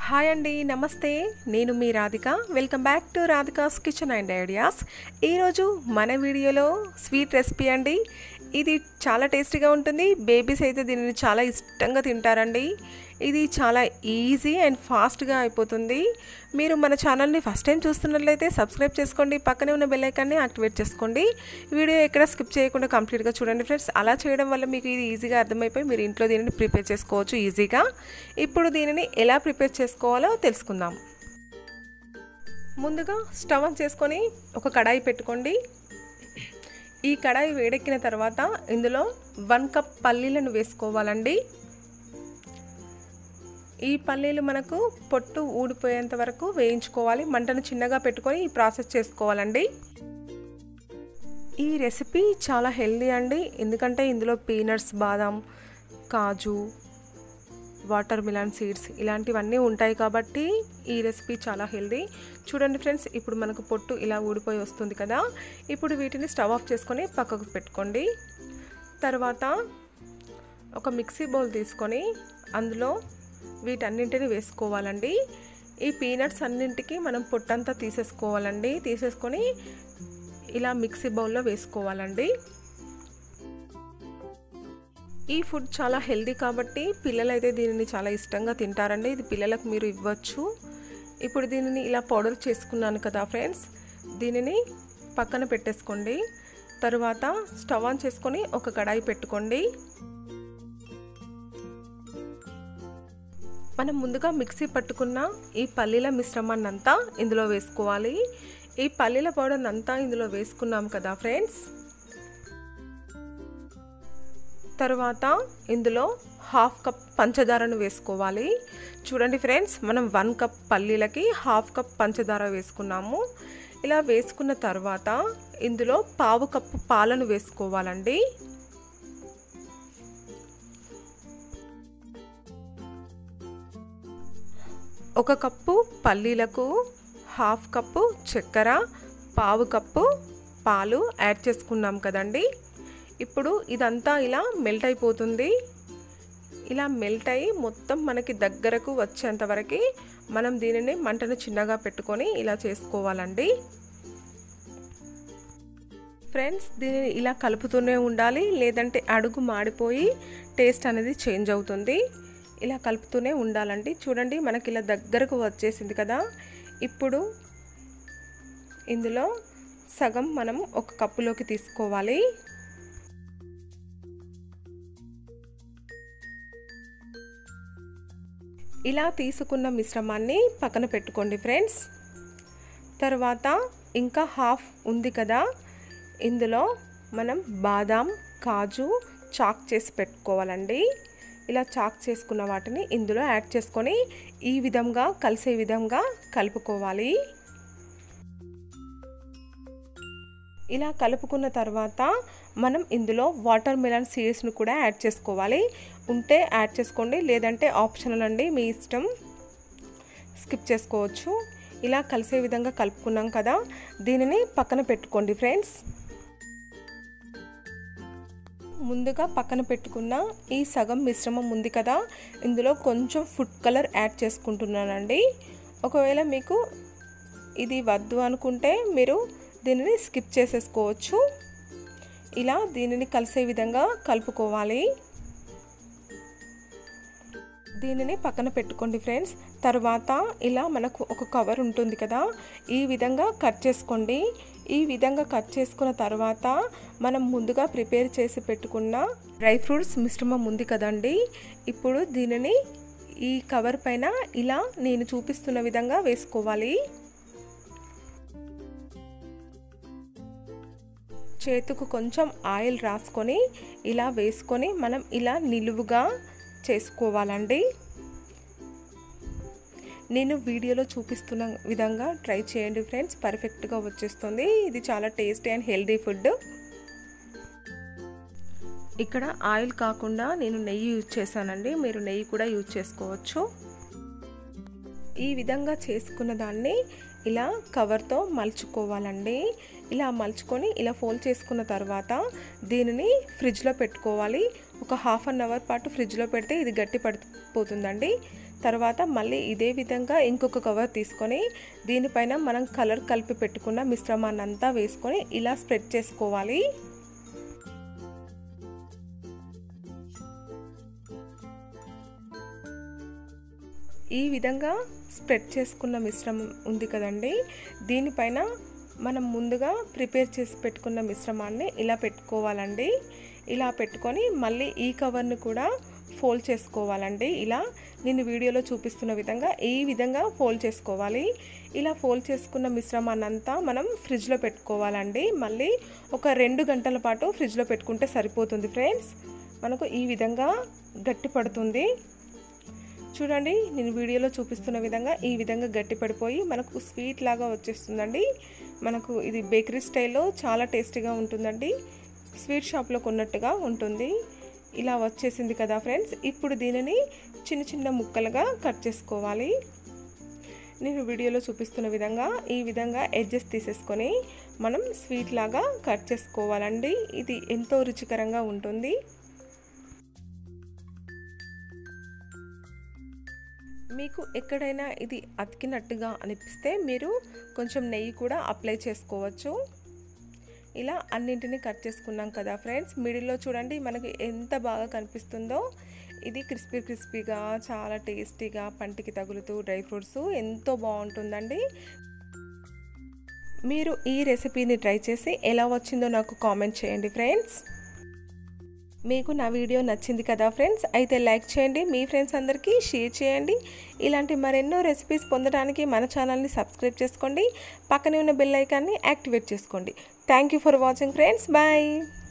hi అండి నమస్తే నేను మీ Radhika welcome back to Radhika's kitchen and ideas ఈరోజు మన వీడియోలో స్వీట్ రెసిపీ అండి ఇది చాలా టేస్టీగా ఉంటుంది బేబీస్ అయితే దీనిని చాలా ఇష్టంగా తింటారండి ఇది చాలా ఈజీ అండ్ ఫాస్ట్గా అయిపోతుంది మీరు మన ఛానల్ని ఫస్ట్ టైం చూస్తున్నట్లయితే సబ్స్క్రైబ్ చేసుకోండి పక్కనే ఉన్న బెల్ ఐకాన్ని యాక్టివేట్ చేసుకోండి వీడియో ఎక్కడ స్కిప్ చేయకుండా కంప్లీట్గా చూడండి ఫ్రెండ్స్ అలా చేయడం వల్ల మీకు ఇది ఈజీగా అర్థమైపోయి మీరు ఇంట్లో దీనిని ప్రిపేర్ చేసుకోవచ్చు ఈజీగా ఇప్పుడు దీనిని ఎలా ప్రిపేర్ చేసుకోవాలో తెలుసుకుందాం ముందుగా స్టవ్ ఆన్ చేసుకొని ఒక కడాయి పెట్టుకోండి ఈ కడాయి వేడెక్కిన తర్వాత ఇందులో వన్ కప్ పల్లీలను వేసుకోవాలండి ఈ పల్లీలు మనకు పొట్టు ఊడిపోయేంత వరకు వేయించుకోవాలి మంటను చిన్నగా పెట్టుకొని ఈ ప్రాసెస్ చేసుకోవాలండి ఈ రెసిపీ చాలా హెల్దీ అండి ఎందుకంటే ఇందులో పీనట్స్ బాదం కాజు వాటర్ మిలాన్ సీడ్స్ ఇలాంటివన్నీ ఉంటాయి కాబట్టి ఈ రెసిపీ చాలా హెల్దీ చూడండి ఫ్రెండ్స్ ఇప్పుడు మనకు పొట్టు ఇలా ఊడిపోయి వస్తుంది కదా ఇప్పుడు వీటిని స్టవ్ ఆఫ్ చేసుకొని పక్కకు పెట్టుకోండి తర్వాత ఒక మిక్సీ బౌల్ తీసుకొని అందులో వీటన్నింటిని వేసుకోవాలండి ఈ పీనట్స్ అన్నింటికి మనం పొట్టంతా తీసేసుకోవాలండి తీసేసుకొని ఇలా మిక్సీ బౌల్లో వేసుకోవాలండి ఈ ఫుడ్ చాలా హెల్దీ కాబట్టి పిల్లలు అయితే దీనిని చాలా ఇష్టంగా తింటారండి ఇది పిల్లలకు మీరు ఇవ్వచ్చు ఇప్పుడు దీనిని ఇలా పౌడర్ చేసుకున్నాను కదా ఫ్రెండ్స్ దీనిని పక్కన పెట్టేసుకోండి తరువాత స్టవ్ ఆన్ చేసుకొని ఒక కడాయి పెట్టుకోండి మనం ముందుగా మిక్సీ పట్టుకున్న ఈ పల్లీల మిశ్రమాన్ని అంతా ఇందులో వేసుకోవాలి ఈ పల్లీల పౌడర్ అంతా ఇందులో వేసుకున్నాం కదా ఫ్రెండ్స్ తర్వాత ఇందులో హాఫ్ కప్ పంచదారను వేసుకోవాలి చూడండి ఫ్రెండ్స్ మనం వన్ కప్ పల్లీలకి హాఫ్ కప్ పంచదార వేసుకున్నాము ఇలా వేసుకున్న తర్వాత ఇందులో పావు కప్పు పాలను వేసుకోవాలండి ఒక కప్పు పల్లీలకు హాఫ్ కప్పు చక్కెర పావు కప్పు పాలు యాడ్ చేసుకున్నాం కదండి ఇప్పుడు ఇదంతా ఇలా మెల్ట్ అయిపోతుంది ఇలా మెల్ట్ అయ్యి మొత్తం మనకి దగ్గరకు వచ్చేంత వరకు మనం దీనిని మంటను చిన్నగా పెట్టుకొని ఇలా చేసుకోవాలండి ఫ్రెండ్స్ దీనిని ఇలా కలుపుతూనే ఉండాలి లేదంటే అడుగు మాడిపోయి టేస్ట్ అనేది చేంజ్ అవుతుంది ఇలా కలుపుతూనే ఉండాలండి చూడండి మనకి ఇలా దగ్గరకు వచ్చేసింది కదా ఇప్పుడు ఇందులో సగం మనం ఒక కప్పులోకి తీసుకోవాలి ఇలా తీసుకున్న మిశ్రమాన్ని పక్కన పెట్టుకోండి ఫ్రెండ్స్ తర్వాత ఇంకా హాఫ్ ఉంది కదా ఇందులో మనం బాదాం కాజు చాక్ చేసి పెట్టుకోవాలండి ఇలా చాక్ చేసుకున్న వాటిని ఇందులో యాడ్ చేసుకొని ఈ విధంగా కలిసే విధంగా కలుపుకోవాలి ఇలా కలుపుకున్న తర్వాత మనం ఇందులో వాటర్ మిలన్ సీడ్స్ను కూడా యాడ్ చేసుకోవాలి ఉంటే యాడ్ చేసుకోండి లేదంటే ఆప్షనల్ అండి మీ ఇష్టం స్కిప్ చేసుకోవచ్చు ఇలా కలిసే విధంగా కలుపుకున్నాం కదా దీనిని పక్కన పెట్టుకోండి ఫ్రెండ్స్ ముందుగా పక్కన పెట్టుకున్న ఈ సగం మిశ్రమం ఉంది కదా ఇందులో కొంచెం ఫుడ్ కలర్ యాడ్ చేసుకుంటున్నానండి ఒకవేళ మీకు ఇది వద్దు అనుకుంటే మీరు దీనిని స్కిప్ చేసేసుకోవచ్చు ఇలా దీనిని కలిసే విధంగా కలుపుకోవాలి దీనిని పక్కన పెట్టుకోండి ఫ్రెండ్స్ తర్వాత ఇలా మనకు ఒక కవర్ ఉంటుంది కదా ఈ విధంగా కట్ చేసుకోండి ఈ విధంగా కట్ చేసుకున్న తర్వాత మనం ముందుగా ప్రిపేర్ చేసి పెట్టుకున్న డ్రై ఫ్రూట్స్ మిశ్రమం ఉంది కదండి ఇప్పుడు దీనిని ఈ కవర్ పైన ఇలా నేను చూపిస్తున్న విధంగా వేసుకోవాలి చేతుకు కొంచెం ఆయిల్ రాసుకొని ఇలా వేసుకొని మనం ఇలా నిలువుగా చేసుకోవాలండి నేను వీడియోలో చూపిస్తున్న విధంగా ట్రై చేయండి ఫ్రెండ్స్ పర్ఫెక్ట్గా వచ్చేస్తుంది ఇది చాలా టేస్టీ అండ్ హెల్దీ ఫుడ్ ఇక్కడ ఆయిల్ కాకుండా నేను నెయ్యి యూజ్ చేశానండి మీరు నెయ్యి కూడా యూజ్ చేసుకోవచ్చు ఈ విధంగా చేసుకున్న దాన్ని ఇలా కవర్తో మలుచుకోవాలండి ఇలా మలుచుకొని ఇలా ఫోల్డ్ చేసుకున్న తర్వాత దీనిని ఫ్రిడ్జ్లో పెట్టుకోవాలి ఒక హాఫ్ అన్ అవర్ పాటు ఫ్రిడ్జ్లో పెడితే ఇది గట్టి పడిపోతుందండి తర్వాత మళ్ళీ ఇదే విధంగా ఇంకొక కవర్ తీసుకొని దీనిపైన మనం కలర్ కలిపి పెట్టుకున్న మిశ్రమాన్ని అంతా వేసుకొని ఇలా స్ప్రెడ్ చేసుకోవాలి ఈ విధంగా స్ప్రెడ్ చేసుకున్న మిశ్రమం ఉంది కదండి దీనిపైన మనం ముందుగా ప్రిపేర్ చేసి పెట్టుకున్న మిశ్రమాన్ని ఇలా పెట్టుకోవాలండి ఇలా పెట్టుకొని మళ్ళీ ఈ కవర్ని కూడా ఫోల్డ్ చేసుకోవాలండి ఇలా నేను వీడియోలో చూపిస్తున్న విధంగా ఈ విధంగా ఫోల్డ్ చేసుకోవాలి ఇలా ఫోల్డ్ చేసుకున్న మిశ్రమాన్ని అంతా మనం ఫ్రిడ్జ్లో పెట్టుకోవాలండి మళ్ళీ ఒక రెండు గంటల పాటు ఫ్రిడ్జ్లో పెట్టుకుంటే సరిపోతుంది ఫ్రెండ్స్ మనకు ఈ విధంగా గట్టి పడుతుంది చూడండి నేను వీడియోలో చూపిస్తున్న విధంగా ఈ విధంగా గట్టి పడిపోయి మనకు స్వీట్ లాగా వచ్చేస్తుందండి మనకు ఇది బేకరీ స్టైల్లో చాలా టేస్టీగా ఉంటుందండి స్వీట్ షాప్లో కొన్నట్టుగా ఉంటుంది ఇలా వచ్చేసింది కదా ఫ్రెండ్స్ ఇప్పుడు దీనిని చిన్న చిన్న ముక్కలుగా కట్ చేసుకోవాలి నేను వీడియోలో చూపిస్తున్న విధంగా ఈ విధంగా ఎడ్జెస్ తీసేసుకొని మనం స్వీట్ లాగా కట్ చేసుకోవాలండి ఇది ఎంతో రుచికరంగా ఉంటుంది మీకు ఎక్కడైనా ఇది అతికినట్టుగా అనిపిస్తే మీరు కొంచెం నెయ్యి కూడా అప్లై చేసుకోవచ్చు ఇలా అన్నింటినీ కట్ చేసుకున్నాం కదా ఫ్రెండ్స్ మిడిల్లో చూడండి మనకి ఎంత బాగా కనిపిస్తుందో ఇది క్రిస్పీ క్రిస్పీగా చాలా టేస్టీగా పంటికి తగులుతూ డ్రై ఫ్రూట్స్ ఎంతో బాగుంటుందండి మీరు ఈ రెసిపీని ట్రై చేసి ఎలా వచ్చిందో నాకు కామెంట్ చేయండి ఫ్రెండ్స్ మీకు నా వీడియో నచ్చింది కదా ఫ్రెండ్స్ అయితే లైక్ చేయండి మీ ఫ్రెండ్స్ అందరికీ షేర్ చేయండి ఇలాంటి మరెన్నో రెసిపీస్ పొందడానికి మన ఛానల్ని సబ్స్క్రైబ్ చేసుకోండి పక్కనే ఉన్న బెల్ ఐకాన్ని యాక్టివేట్ చేసుకోండి thank you for watching friends bye